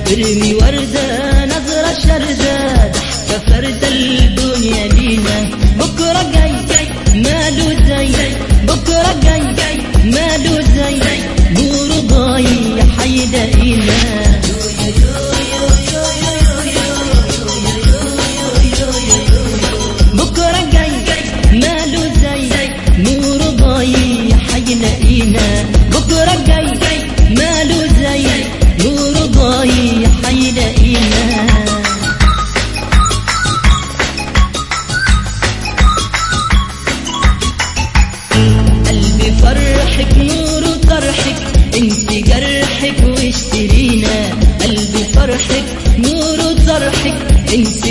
ارمي وردة نظرة شردة ضحكة فردة الدنيا لينا بكرة جاي ماله زي بكرة جاي ماله زي نور ضايع حيلاقينا بكرة جاي ماله زي نور ضايع حيلاقينا بكرة جاي ماله زي نور ضايع حيلاقينا قلبي فرحك نور طرحك انت جرحك واشترينا قلبي فرحك نور طرحك انت